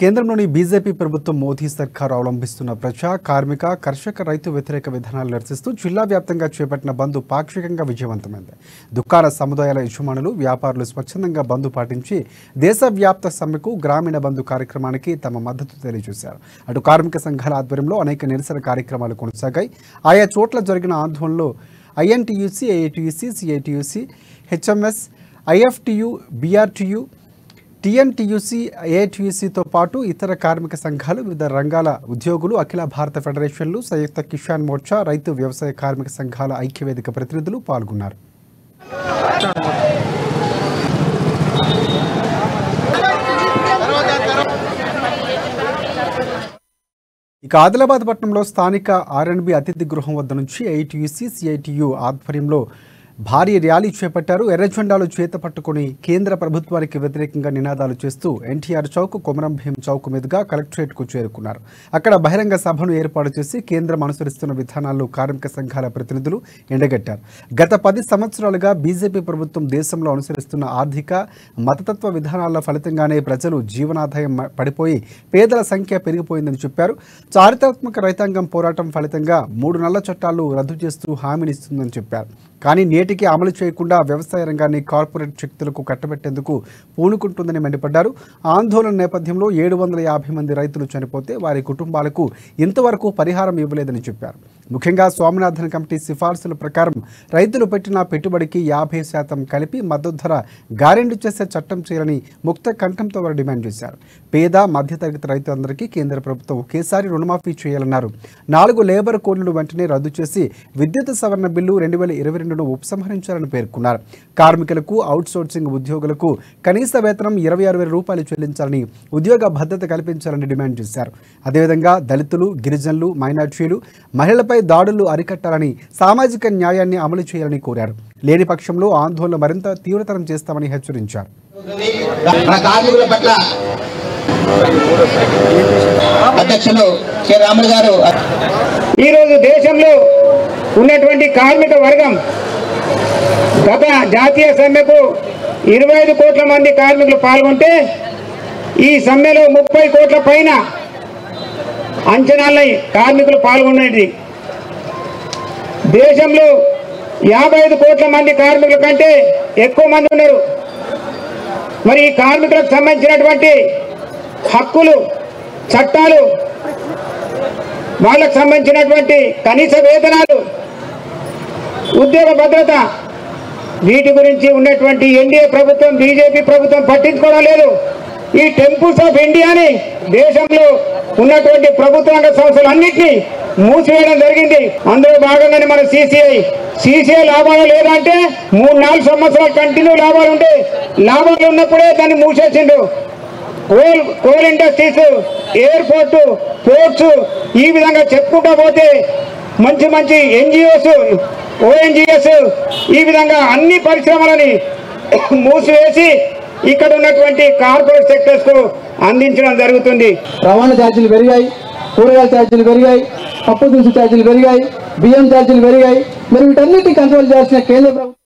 కేంద్రంలోని బీజేపీ ప్రభుత్వం మోదీ సర్కార్ అవలంబిస్తున్న ప్రజా కార్మిక కర్షక రైతు వ్యతిరేక విధానాలు నిరసిస్తూ జిల్లా వ్యాప్తంగా చేపట్టిన బంద్ పాక్షికంగా విజయవంతమైంది దుకాణ సముదాయాల యజమానులు వ్యాపారులు స్వచ్ఛందంగా బంద్ పాటించి దేశవ్యాప్త సమ్మెకు గ్రామీణ బంధు కార్యక్రమానికి తమ మద్దతు తెలియజేశారు అటు కార్మిక సంఘాల ఆధ్వర్యంలో అనేక నిరసన కార్యక్రమాలు కొనసాగాయి ఆయా చోట్ల జరిగిన ఆందోళనలో INTUC AITUC CITUC HMS IFTU BRTU TNTUC ఏఐటీయూసీతో పాటు ఇతర కార్మిక సంఘాలు వివిధ రంగాల ఉద్యోగులు అఖిల భారత ఫెడరేషన్లు సంయుక్త కిసాన్ మోర్చా రైతు వ్యవసాయ కార్మిక సంఘాల ఐక్యవేదిక ప్రతినిధులు పాల్గొన్నారు ఇక ఆదిలాబాద్ పట్టణంలో స్థానిక ఆర్ఎన్బి అతిథి గృహం వద్ద నుంచి ఐటీయూసీ సిఐటియు ఆధ్వర్యంలో భారీ ర్యాలీ చేపట్టారు ఎర్రజెండాలు చేత పట్టుకుని కేంద్ర ప్రభుత్వానికి వ్యతిరేకంగా నినాదాలు చేస్తూ ఎన్టీఆర్ చౌక్ కొమరం భీం చౌక్ మీదుగా కలెక్టరేట్కు చేరుకున్నారు అక్కడ బహిరంగ సభను ఏర్పాటు చేసి కేంద్రం అనుసరిస్తున్న విధానాలను కార్మిక సంఘాల ప్రతినిధులు ఎండగట్టారు గత పది సంవత్సరాలుగా బీజేపీ ప్రభుత్వం దేశంలో అనుసరిస్తున్న ఆర్థిక మతతత్వ విధానాల ఫలితంగానే ప్రజలు జీవనాదాయం మ- పడిపోయి పేదల సంఖ్య పెరిగిపోయిందని చెప్పారు చారిత్రాత్మక రైతాంగం పోరాటం ఫలితంగా మూడు నల్ల చట్టాలు రద్దు చేస్తూ హామీనిస్తుందని చెప్పారు కానీ నేటికి అమలు చేయకుండా వ్యవసాయ రంగాన్ని కార్పొరేట్ శక్తులకు కట్టబెట్టేందుకు పూనుకుంటుందని మండిపడ్డారు ఆందోళన నేపథ్యంలో ఏడు వందల యాభై మంది రైతులు చనిపోతే వారి కుటుంబాలకు ఇంతవరకు పరిహారం ఇవ్వలేదని చెప్పారు ముఖ్యంగా స్వామినాథన్ కమిటీ సిఫార్సుల ప్రకారం రైతులు పెట్టిన పెట్టుబడికి యాభై శాతం కలిపి మద్దతు ధర గారెండు చేసే చట్టం చేయాలని ముక్త కంఠంతో వారు డిమాండ్ చేశారు పేద మధ్యతరగతి రైతులందరికీ కేంద్ర ప్రభుత్వం ఒకేసారి రుణమాఫీ చేయాలన్నారు నాలుగు లేబర్ కోడ్లను వెంటనే రద్దు చేసి విద్యుత్ సవరణ బిల్లు రెండు వేల ఇరవై రెండును ఉపసంహరించాలని పేర్కొన్నారు కార్మికులకు అవుట్సోర్సింగ్ ఉద్యోగులకు కనీస వేతనం ఇరవై ఆరు వేల రూపాయలు చెల్లించాలని ఉద్యోగ భద్రత కల్పించాలని డిమాండ్ చేశారు అదేవిధంగా దళితులు గిరిజనులు మైనార్టీలు మహిళలపై దాడులు అరికట్టాలని సామాజిక న్యాయాన్ని అమలు చేయాలని కోరారు లేని పక్షంలో ఆందోళన మరింత తీవ్రతరం చేస్తామని హెచ్చరించారు మన కార్మికుల పట్ల అధ్యక్షులు కె రాములు గారు ఈరోజు దేశంలో ఉన్నటువంటి కార్మిక వర్గం గత జాతీయ సమ్మెకు ఇరవై ఐదు కోట్ల మంది కార్మికులు పాల్గొంటే ఈ సమ్మెలో ముప్పై కోట్ల పైన అంచనాలై కార్మికులు పాల్గొనేది దేశంలో యాభై ఐదు కోట్ల మంది కార్మికుల కంటే ఎక్కువ మంది ఉన్నారు మరి ఈ కార్మికులకు సంబంధించినటువంటి హక్కులు చట్టాలు వాళ్ళకు సంబంధించినటువంటి కనీస వేతనాలు ఉద్యోగ భద్రత వీటి గురించి ఉన్నటువంటి ఎన్డీఏ ప్రభుత్వం బీజేపీ ప్రభుత్వం పట్టించుకోవడం లేదు ఈ టెంపుల్స్ ఆఫ్ ఇండియాని దేశంలో ఉన్నటువంటి ప్రభుత్వాంగ సంస్థలు అన్నింటినీ మూసివేయడం జరిగింది అందులో భాగంగానే మన సిసిఐ సిసిఐ లాభాలు లేదంటే మూడు నాలుగు సంవత్సరాలు కంటిన్యూ లాభాలు ఉంటే లాభాలు ఉన్నప్పుడే దాన్ని మూసేసిండు coal coal industries airport ports ఈ విధంగా చెప్పుకుంటా పోతే మంచి మంచి ఎన్జిఓస్ ఓఎన్జిఎస్ ఈ విధంగా అన్ని పరిశ్రమలని మూసివేసి ఇక్కడ ఉన్నటువంటి కార్పొరేట్ సెక్టర్స్ కు అందించడం జరుగుతుంది రవాణా ఛార్జీలు పెరిగాయి కూరగాయల ఛార్జీలు పెరిగాయి పప్పు దినుసు ఛార్జీలు పెరిగాయి బియ్యం ఛార్జీలు పెరిగాయి మరి వీటన్నిటిని కంట్రోల్ చేయాల్సిన కేంద్ర ప్రభుత్వం